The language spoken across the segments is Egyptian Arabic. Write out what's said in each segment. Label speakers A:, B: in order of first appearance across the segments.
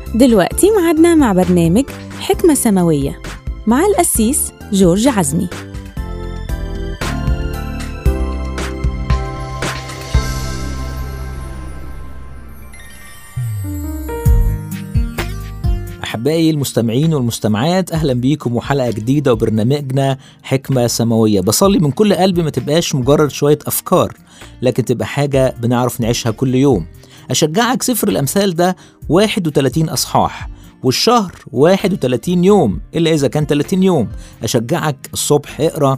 A: دلوقتي معادنا مع برنامج حكمة سماوية مع القسيس جورج عزمي
B: أحبائي المستمعين والمستمعات أهلا بيكم وحلقة جديدة وبرنامجنا حكمة سماوية بصلي من كل قلبي ما تبقاش مجرد شوية أفكار لكن تبقى حاجة بنعرف نعيشها كل يوم أشجعك سفر الأمثال ده 31 أصحاح والشهر 31 يوم إلا إذا كان 30 يوم أشجعك الصبح اقرأ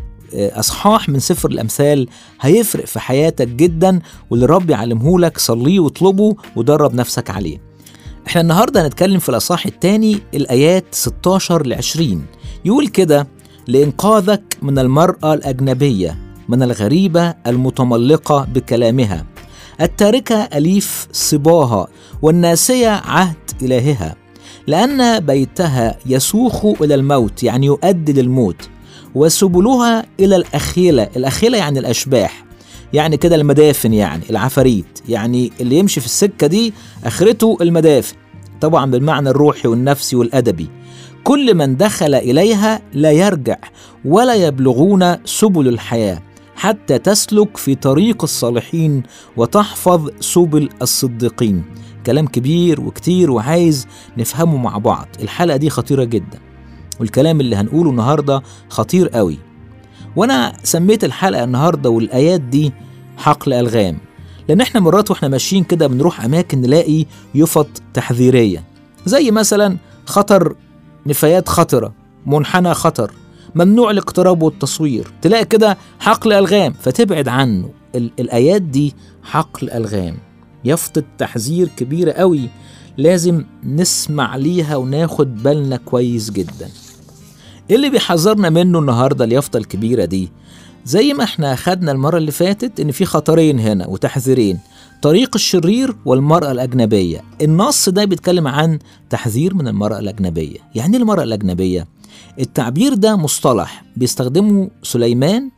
B: أصحاح من سفر الأمثال هيفرق في حياتك جدا واللي رب يعلمه لك صليه واطلبه ودرب نفسك عليه احنا النهارده هنتكلم في الاصحاح الثاني الايات 16 ل 20 يقول كده لانقاذك من المراه الاجنبيه من الغريبه المتملقه بكلامها التاركه اليف صباها والناسيه عهد الهها لان بيتها يسوخ الى الموت يعني يؤدي للموت وسبلها الى الاخيله الاخيله يعني الاشباح يعني كده المدافن يعني العفاريت يعني اللي يمشي في السكة دي آخرته المدافن طبعا بالمعنى الروحي والنفسي والأدبي كل من دخل إليها لا يرجع ولا يبلغون سبل الحياة حتى تسلك في طريق الصالحين وتحفظ سبل الصديقين كلام كبير وكتير وعايز نفهمه مع بعض الحلقة دي خطيرة جدا والكلام اللي هنقوله النهاردة خطير قوي وانا سميت الحلقه النهارده والايات دي حقل الغام لان احنا مرات واحنا ماشيين كده بنروح اماكن نلاقي يفط تحذيريه زي مثلا خطر نفايات خطره منحنى خطر ممنوع الاقتراب والتصوير تلاقي كده حقل الغام فتبعد عنه ال- الايات دي حقل الغام يفطة تحذير كبيرة قوي لازم نسمع ليها وناخد بالنا كويس جدا ايه اللي بيحذرنا منه النهارده اليافطه الكبيره دي زي ما احنا خدنا المره اللي فاتت ان في خطرين هنا وتحذيرين طريق الشرير والمراه الاجنبيه النص ده بيتكلم عن تحذير من المراه الاجنبيه يعني ايه المراه الاجنبيه التعبير ده مصطلح بيستخدمه سليمان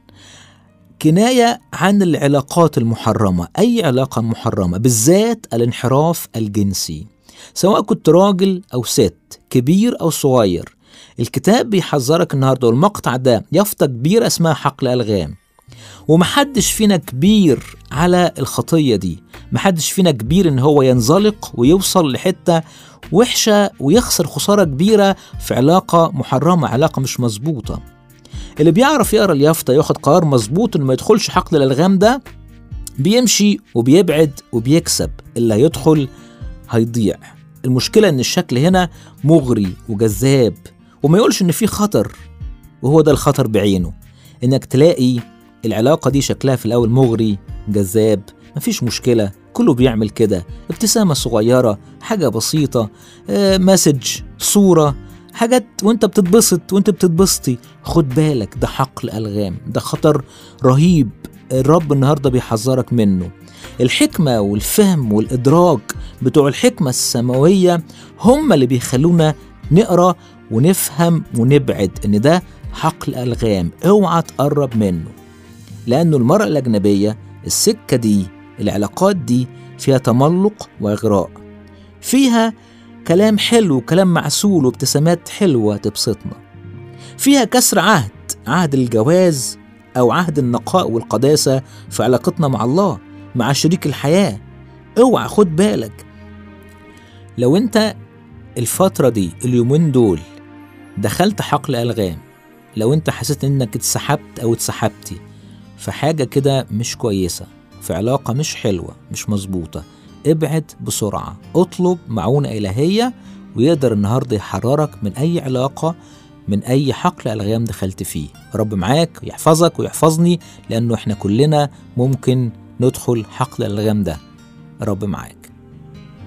B: كنايه عن العلاقات المحرمه اي علاقه محرمه بالذات الانحراف الجنسي سواء كنت راجل او ست كبير او صغير الكتاب بيحذرك النهارده والمقطع ده يافطه كبيره اسمها حقل الغام ومحدش فينا كبير على الخطيه دي محدش فينا كبير ان هو ينزلق ويوصل لحته وحشه ويخسر خساره كبيره في علاقه محرمه علاقه مش مظبوطه اللي بيعرف يقرا اليافطه ياخد قرار مظبوط انه ما يدخلش حقل الالغام ده بيمشي وبيبعد وبيكسب اللي هيدخل هيضيع المشكله ان الشكل هنا مغري وجذاب وما يقولش ان في خطر وهو ده الخطر بعينه انك تلاقي العلاقة دي شكلها في الأول مغري جذاب مفيش مشكلة كله بيعمل كده ابتسامة صغيرة حاجة بسيطة آه، مسج صورة حاجات وانت بتتبسط وانت بتتبسطي خد بالك ده حقل ألغام ده خطر رهيب الرب النهاردة بيحذرك منه الحكمة والفهم والإدراك بتوع الحكمة السماوية هم اللي بيخلونا نقرأ ونفهم ونبعد ان ده حقل الغام اوعى تقرب منه لانه المرأة الأجنبية السكة دي العلاقات دي فيها تملق وإغراء فيها كلام حلو وكلام معسول وابتسامات حلوة تبسطنا فيها كسر عهد عهد الجواز أو عهد النقاء والقداسة في علاقتنا مع الله مع شريك الحياة اوعى خد بالك لو انت الفترة دي اليومين دول دخلت حقل ألغام لو انت حسيت انك اتسحبت او اتسحبتي في حاجة كده مش كويسة في علاقة مش حلوة مش مظبوطة ابعد بسرعة اطلب معونة إلهية ويقدر النهاردة يحررك من أي علاقة من أي حقل ألغام دخلت فيه رب معاك ويحفظك ويحفظني لأنه إحنا كلنا ممكن ندخل حقل الألغام ده رب معاك